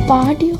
பாடியோ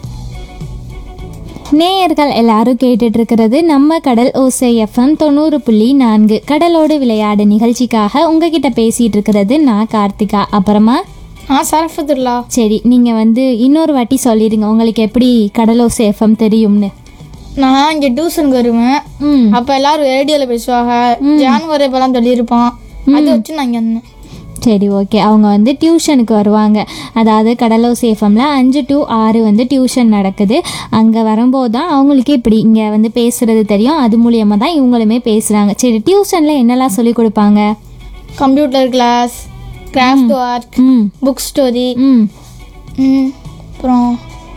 நேயர்கள் எல்லாரும் கேட்டுட்டு இருக்கிறது நம்ம கடல் ஓசை எஃப்எம் தொண்ணூறு புள்ளி நான்கு கடலோடு விளையாடு நிகழ்ச்சிக்காக உங்ககிட்ட பேசிட்டு இருக்கிறது நான் கார்த்திகா அப்புறமா ஆ சரஃபத்துல்லா சரி நீங்க வந்து இன்னொரு வாட்டி சொல்லிடுங்க உங்களுக்கு எப்படி கடல் ஓசை எஃப்எம் தெரியும்னு நான் இங்கே டியூஷனுக்கு வருவேன் ம் அப்போ எல்லாரும் ரேடியோவில் பேசுவாங்க ஜான்வரி இப்போலாம் சொல்லியிருப்பான் அதை வச்சு நான் இங்கே இருந்தேன் சரி ஓகே அவங்க வந்து டியூஷனுக்கு வருவாங்க அதாவது கடலோ சேஃபம்ல அஞ்சு டு ஆறு வந்து டியூஷன் நடக்குது அங்கே வரும்போது தான் அவங்களுக்கு இப்படி இங்கே வந்து பேசுறது தெரியும் அது மூலியமாக தான் இவங்களுமே பேசுகிறாங்க சரி டியூஷனில் என்னெல்லாம் சொல்லி கொடுப்பாங்க கம்ப்யூட்டர் கிளாஸ் கிராஃப்ட் ஒர்க் ம் புக் ஸ்டோரி ம் அப்புறம்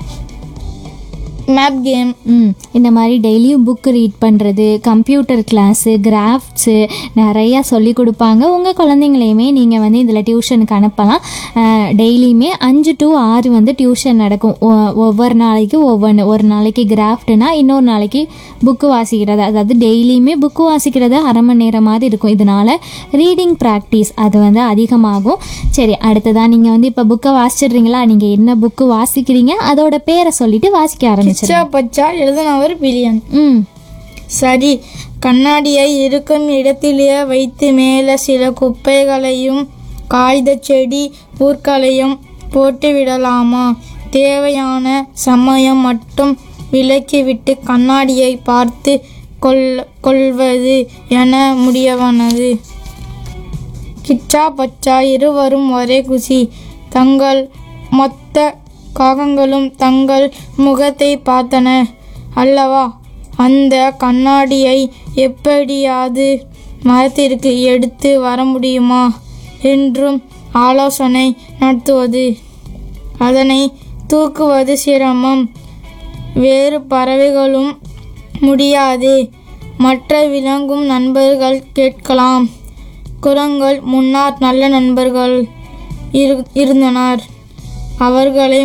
மேப் கேம் ம் இந்த மாதிரி டெய்லியும் புக் ரீட் பண்ணுறது கம்ப்யூட்டர் கிளாஸு கிராஃப்ட்ஸு நிறையா சொல்லி கொடுப்பாங்க உங்கள் குழந்தைங்களையுமே நீங்கள் வந்து இதில் டியூஷனுக்கு அனுப்பலாம் டெய்லியுமே அஞ்சு டு ஆறு வந்து டியூஷன் நடக்கும் ஒ- ஒவ்வொரு நாளைக்கு ஒவ்வொன்று ஒரு நாளைக்கு கிராஃப்ட்னா இன்னொரு நாளைக்கு புக்கு வாசிக்கிறது அதாவது டெய்லியுமே புக்கு வாசிக்கிறது அரை மணி நேரமாவது இருக்கும் இதனால் ரீடிங் ப்ராக்டிஸ் அது வந்து அதிகமாகும் சரி அடுத்ததாக நீங்கள் வந்து இப்போ புக்கை வாசிச்சிடுறீங்களா நீங்கள் என்ன புக்கு வாசிக்கிறீங்க அதோட பேரை சொல்லிட்டு வாசிக்க ஆரம்பிச்சிடுங்க பிச்சா பச்சா எழுதினவர் பிலியன் ம் சரி கண்ணாடியை இருக்கும் இடத்திலேயே வைத்து மேலே சில குப்பைகளையும் காகித செடி பூக்களையும் போட்டு விடலாமா தேவையான சமயம் மட்டும் விலக்கிவிட்டு கண்ணாடியை பார்த்து கொள் கொள்வது என முடியவனது கிச்சா பச்சா இருவரும் ஒரே குசி தங்கள் மொத்த காகங்களும் தங்கள் முகத்தை பார்த்தன அல்லவா அந்த கண்ணாடியை எப்படியாவது மரத்திற்கு எடுத்து வர முடியுமா என்றும் ஆலோசனை நடத்துவது அதனை தூக்குவது சிரமம் வேறு பறவைகளும் முடியாது மற்ற விலங்கும் நண்பர்கள் கேட்கலாம் குரங்கள் முன்னார் நல்ல நண்பர்கள் இரு இருந்தனர் அவர்களை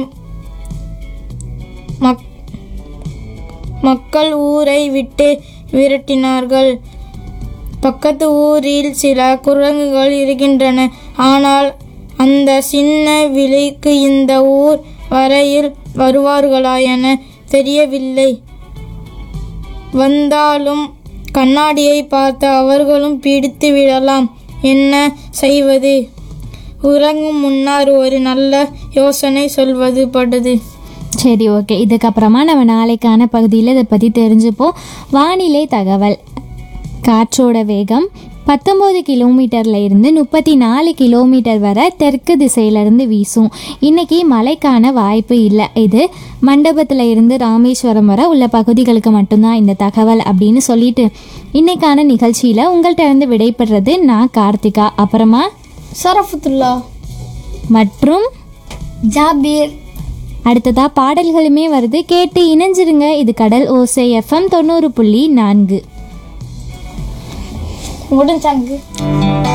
மக் மக்கள் ஊரை விட்டு விரட்டினார்கள் பக்கத்து ஊரில் சில குரங்குகள் இருக்கின்றன ஆனால் அந்த சின்ன விலைக்கு இந்த ஊர் வரையில் வருவார்களா என தெரியவில்லை வந்தாலும் கண்ணாடியை பார்த்து அவர்களும் பிடித்து விடலாம் என்ன செய்வது உறங்கும் முன்னர் ஒரு நல்ல யோசனை சொல்வது படுது சரி ஓகே இதுக்கப்புறமா நம்ம நாளைக்கான பகுதியில் இதை பற்றி தெரிஞ்சுப்போம் வானிலை தகவல் காற்றோட வேகம் பத்தொம்போது கிலோமீட்டர்ல இருந்து முப்பத்தி நாலு கிலோமீட்டர் வரை தெற்கு திசையிலிருந்து வீசும் இன்னைக்கு மழைக்கான வாய்ப்பு இல்லை இது மண்டபத்தில் இருந்து ராமேஸ்வரம் வரை உள்ள பகுதிகளுக்கு மட்டும்தான் இந்த தகவல் அப்படின்னு சொல்லிட்டு இன்னைக்கான நிகழ்ச்சியில் உங்கள்கிட்ட இருந்து விடைபெறுறது நான் கார்த்திகா அப்புறமா சரஃபத்துல்லா மற்றும் ஜாபீர் அடுத்ததா பாடல்களுமே வருது கேட்டு இணைஞ்சிருங்க இது கடல் ஓசை எஃப்எம் தொண்ணூறு புள்ளி நான்கு முடிஞ்சாங்க